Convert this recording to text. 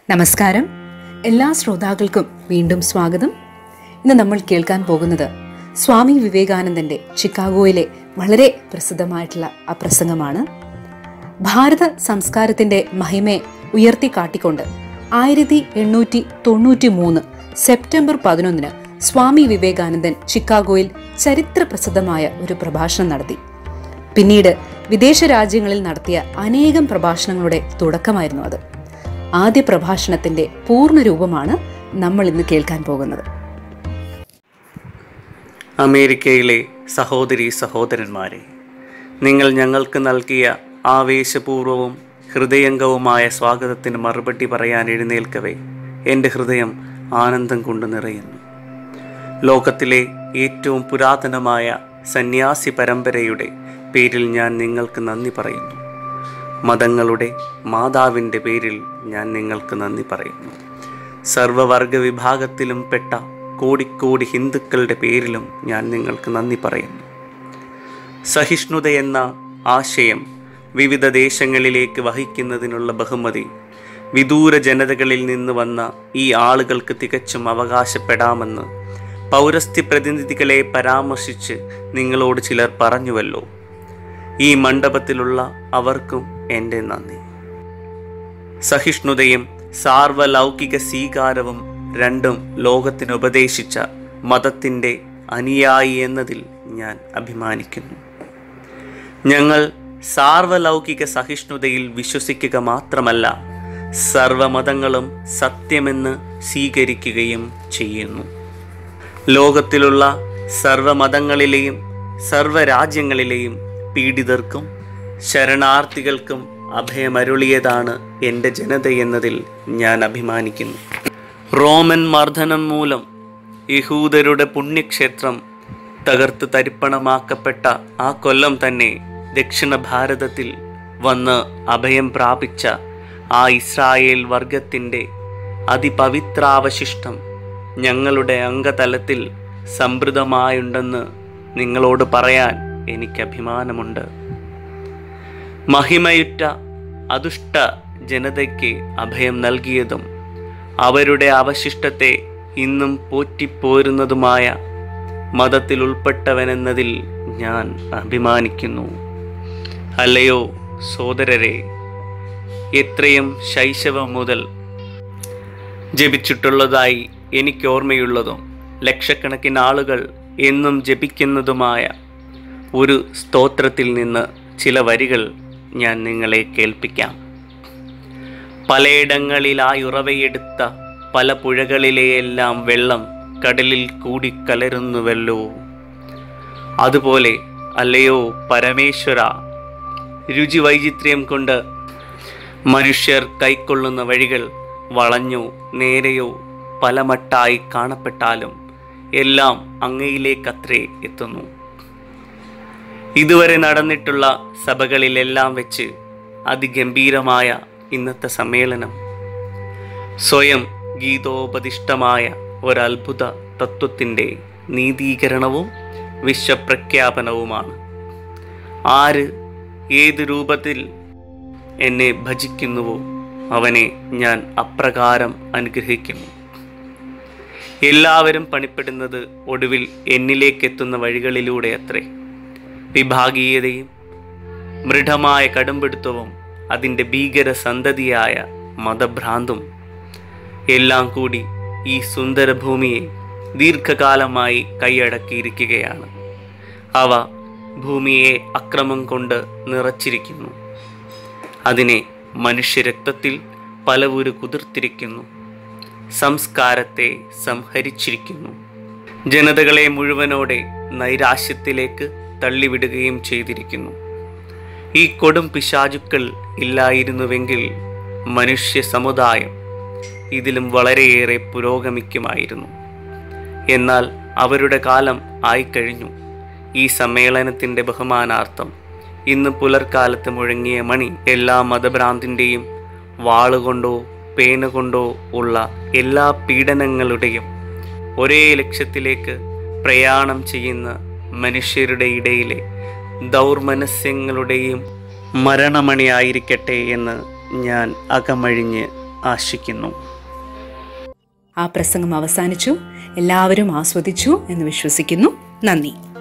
നമസ്കാരം എല്ലാ ശ്രോതാക്കൾക്കും വീണ്ടും സ്വാഗതം ഇന്ന് നമ്മൾ കേൾക്കാൻ പോകുന്നത് സ്വാമി വിവേകാനന്ദന്റെ ചിക്കാഗോയിലെ വളരെ പ്രസിദ്ധമായിട്ടുള്ള ആ പ്രസംഗമാണ് ഭാരത സംസ്കാരത്തിന്റെ മഹിമയെ ഉയർത്തിക്കാട്ടിക്കൊണ്ട് ആയിരത്തി എണ്ണൂറ്റി തൊണ്ണൂറ്റി മൂന്ന് സെപ്റ്റംബർ പതിനൊന്നിന് സ്വാമി വിവേകാനന്ദൻ ചിക്കാഗോയിൽ ചരിത്ര പ്രസിദ്ധമായ ഒരു പ്രഭാഷണം നടത്തി പിന്നീട് വിദേശ രാജ്യങ്ങളിൽ നടത്തിയ അനേകം പ്രഭാഷണങ്ങളുടെ തുടക്കമായിരുന്നു അത് ആദ്യ പ്രഭാഷണത്തിന്റെ പൂർണ്ണ രൂപമാണ് നമ്മൾ ഇന്ന് കേൾക്കാൻ പോകുന്നത് അമേരിക്കയിലെ സഹോദരി സഹോദരന്മാരെ നിങ്ങൾ ഞങ്ങൾക്ക് നൽകിയ ആവേശപൂർവവും ഹൃദയംഗവുമായ സ്വാഗതത്തിന് മറുപടി പറയാൻ എഴുന്നേൽക്കവേ എൻ്റെ ഹൃദയം ആനന്ദം കൊണ്ട് നിറയുന്നു ലോകത്തിലെ ഏറ്റവും പുരാതനമായ സന്യാസി പരമ്പരയുടെ പേരിൽ ഞാൻ നിങ്ങൾക്ക് നന്ദി പറയുന്നു മതങ്ങളുടെ മാതാവിൻ്റെ പേരിൽ ഞാൻ നിങ്ങൾക്ക് നന്ദി പറയുന്നു സർവവർഗ വിഭാഗത്തിലും പെട്ട കോടിക്കോടി ഹിന്ദുക്കളുടെ പേരിലും ഞാൻ നിങ്ങൾക്ക് നന്ദി പറയുന്നു സഹിഷ്ണുത എന്ന ആശയം വിവിധ ദേശങ്ങളിലേക്ക് വഹിക്കുന്നതിനുള്ള ബഹുമതി വിദൂര ജനതകളിൽ നിന്ന് വന്ന ഈ ആളുകൾക്ക് തികച്ചും അവകാശപ്പെടാമെന്ന് പൗരസ്ത്യ പ്രതിനിധികളെ പരാമർശിച്ച് നിങ്ങളോട് ചിലർ പറഞ്ഞുവല്ലോ ഈ മണ്ഡപത്തിലുള്ള അവർക്കും എൻ്റെ നന്ദി സഹിഷ്ണുതയും സാർവലൗകിക സ്വീകാരവും രണ്ടും ലോകത്തിന് ഉപദേശിച്ച മതത്തിൻ്റെ അനുയായി എന്നതിൽ ഞാൻ അഭിമാനിക്കുന്നു ഞങ്ങൾ സാർവലൗകിക സഹിഷ്ണുതയിൽ വിശ്വസിക്കുക മാത്രമല്ല സർവമതങ്ങളും സത്യമെന്ന് സ്വീകരിക്കുകയും ചെയ്യുന്നു ലോകത്തിലുള്ള സർവമതങ്ങളിലെയും സർവരാജ്യങ്ങളിലെയും പീഡിതർക്കും ശരണാർത്ഥികൾക്കും അഭയമരുളിയതാണ് എൻ്റെ ജനതയെന്നതിൽ ഞാൻ അഭിമാനിക്കുന്നു റോമൻ മർദ്ദനം മൂലം യഹൂദരുടെ പുണ്യക്ഷേത്രം തകർത്ത് തരിപ്പണമാക്കപ്പെട്ട ആ കൊല്ലം തന്നെ ദക്ഷിണ ഭാരതത്തിൽ വന്ന് അഭയം പ്രാപിച്ച ആ ഇസ്രായേൽ വർഗത്തിൻ്റെ അതിപവിത്രാവശിഷ്ടം ഞങ്ങളുടെ അംഗതലത്തിൽ സംഭൃതമായുണ്ടെന്ന് നിങ്ങളോട് പറയാൻ എനിക്ക് അഭിമാനമുണ്ട് മഹിമയുറ്റ അതുഷ്ട ജനതയ്ക്ക് അഭയം നൽകിയതും അവരുടെ അവശിഷ്ടത്തെ ഇന്നും പോറ്റിപ്പോരുന്നതുമായ മതത്തിൽ ഉൾപ്പെട്ടവനെന്നതിൽ ഞാൻ അഭിമാനിക്കുന്നു അല്ലയോ സോദരരെ എത്രയും ശൈശവം മുതൽ ജപിച്ചിട്ടുള്ളതായി എനിക്ക് ഓർമ്മയുള്ളതും ലക്ഷക്കണക്കിന് ആളുകൾ എന്നും ജപിക്കുന്നതുമായ ഒരു സ്തോത്രത്തിൽ നിന്ന് ചില വരികൾ ഞാൻ നിങ്ങളെ കേൾപ്പിക്കാം പലയിടങ്ങളിലായി ഉറവയെടുത്ത പല പുഴകളിലെയെല്ലാം വെള്ളം കടലിൽ കൂടിക്കലരുന്നുവല്ലോ അതുപോലെ അല്ലയോ പരമേശ്വര രുചി വൈചിത്ര്യം കൊണ്ട് മനുഷ്യർ കൈക്കൊള്ളുന്ന വഴികൾ വളഞ്ഞോ നേരെയോ പലമട്ടായി കാണപ്പെട്ടാലും എല്ലാം അങ്ങയിലേക്കത്രേ എത്തുന്നു ഇതുവരെ നടന്നിട്ടുള്ള സഭകളിലെല്ലാം വെച്ച് അതിഗംഭീരമായ ഇന്നത്തെ സമ്മേളനം സ്വയം ഗീതോപദിഷ്ടമായ ഒരത്ഭുത തത്വത്തിൻ്റെ നീതീകരണവും വിശ്വപ്രഖ്യാപനവുമാണ് ആര് ഏത് രൂപത്തിൽ എന്നെ ഭജിക്കുന്നുവോ അവനെ ഞാൻ അപ്രകാരം അനുഗ്രഹിക്കുന്നു എല്ലാവരും പണിപ്പെടുന്നത് ഒടുവിൽ എന്നിലേക്കെത്തുന്ന വഴികളിലൂടെ അത്രേ വിഭാഗീയതയും മൃഢമായ കടുംപിടുത്തവും അതിൻ്റെ ഭീകര സന്തതിയായ മതഭ്രാന്തും എല്ലാം കൂടി ഈ സുന്ദര ഭൂമിയെ ദീർഘകാലമായി കൈയടക്കിയിരിക്കുകയാണ് അവ ഭൂമിയെ അക്രമം കൊണ്ട് നിറച്ചിരിക്കുന്നു അതിനെ മനുഷ്യരക്തത്തിൽ പലവുരു കുതിർത്തിരിക്കുന്നു സംസ്കാരത്തെ സംഹരിച്ചിരിക്കുന്നു ജനതകളെ മുഴുവനോടെ നൈരാശ്യത്തിലേക്ക് തള്ളിവിടുകയും ചെയ്തിരിക്കുന്നു ഈ കൊടും പിശാചുക്കൾ ഇല്ലായിരുന്നുവെങ്കിൽ മനുഷ്യ സമുദായം ഇതിലും വളരെയേറെ പുരോഗമിക്കുമായിരുന്നു എന്നാൽ അവരുടെ കാലം ആയിക്കഴിഞ്ഞു ഈ സമ്മേളനത്തിൻ്റെ ബഹുമാനാർത്ഥം ഇന്ന് പുലർക്കാലത്ത് മുഴങ്ങിയ മണി എല്ലാ മതഭ്രാന്തിൻ്റെയും വാളുകൊണ്ടോ പേന കൊണ്ടോ ഉള്ള എല്ലാ പീഡനങ്ങളുടെയും ഒരേ ലക്ഷ്യത്തിലേക്ക് പ്രയാണം ചെയ്യുന്ന മനുഷ്യരുടെ ഇടയിലെ ദൗർമനസ്യങ്ങളുടെയും മരണമണിയായിരിക്കട്ടെ എന്ന് ഞാൻ അകമഴിഞ്ഞ് ആശിക്കുന്നു ആ പ്രസംഗം അവസാനിച്ചു എല്ലാവരും ആസ്വദിച്ചു എന്ന് വിശ്വസിക്കുന്നു നന്ദി